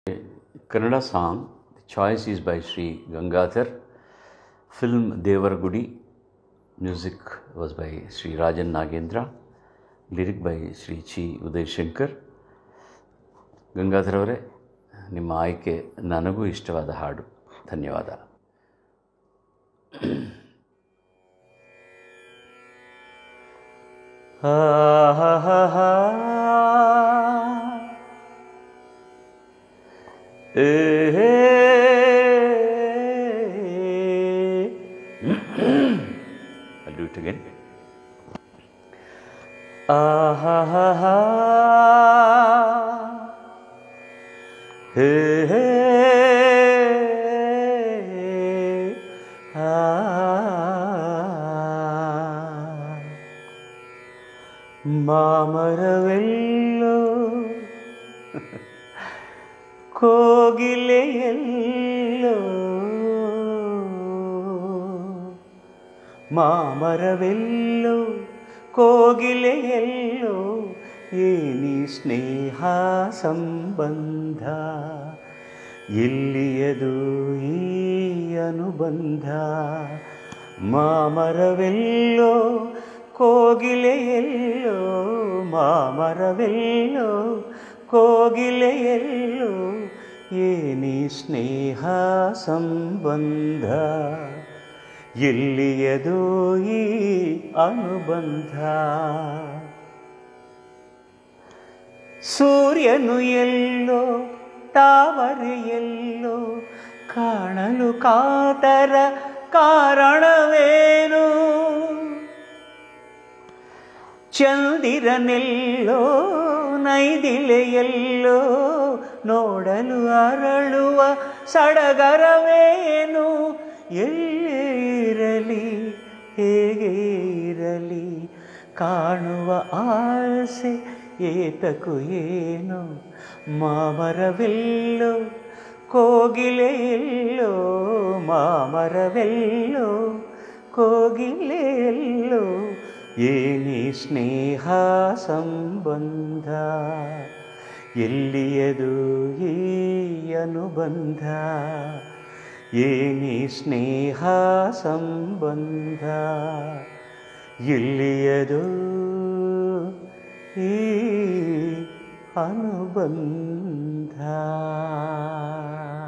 Kannada song. The choice is by Sri Gangadhar. Film Devaragudi. Music was by Sri Rajan Nagendra. Lyric by Sri Chi Uday Shankar. Gangadhar ಅವರೇ ನಿಮ್ಮ ಆಯ್ಕೆ ನನಗೂ ಇಷ್ಟವಾದ ಹಾಡು ಧನ್ಯವಾದ I'll do it again. Ah, hey, hey, ah. ಮಾಮರವೆಲ್ಲೋ ಕೋಗಿಲೆಯಲ್ಲೋ ಮಾಮರವೆಲ್ಲೋ ಕೋಗಿಲೆಯಲ್ಲೋ ಏನಿ ಸ್ನೇಹ ಸಂಬಂಧ ಎಲ್ಲಿಯದು ಈ ಅನುಬಂಧ ಮಾಮರವೆಲ್ಲೋ ಕೋಗಿಲೆಯಲ್ಲೋ ಮಾಮರವೆಲ್ಲೋ ಕೋಗಿಲೆಯಲ್ಲೋ ಏನಿ ಸ್ನೇಹ ಸಂಬಂಧ ಎಲ್ಲಿಯದು ಈ ಅನುಬಂಧ ಸೂರ್ಯನು ಎಲ್ಲೋ ತಾವರೆಯಲ್ಲೋ ಕಾಣಲು ಕಾತರ ಕಾರಣವೇನು ಚಂದಿರನೆಲ್ಲೋ ನೈದಿಲೆಯಲ್ಲೋ ನೋಡಲು ಅರಳುವ ಸಡಗರವೇನು ಎಲ್ಲೇ ಇರಲಿ ಹೇಗೆ ಇರಲಿ ಕಾಣುವ ಆಸೆ ಏತಕು ಏನು ಮಾಮರವೆಲ್ಲೋ ಕೋಗಿಲೆಯಲ್ಲೋ ಮಾಮರವೆಲ್ಲೋ ಕೋಗಿಲೆಯಲ್ಲೋ ಏನಿ ಸ್ನೇಹ ಸಂಬಂಧ ಎಲ್ಲಿಯದು ಈ ಅನುಬಂಧ ಏನಿ ಸ್ನೇಹ ಸಂಬಂಧ ಎಲ್ಲಿಯದು ಈ ಅನುಬಂಧ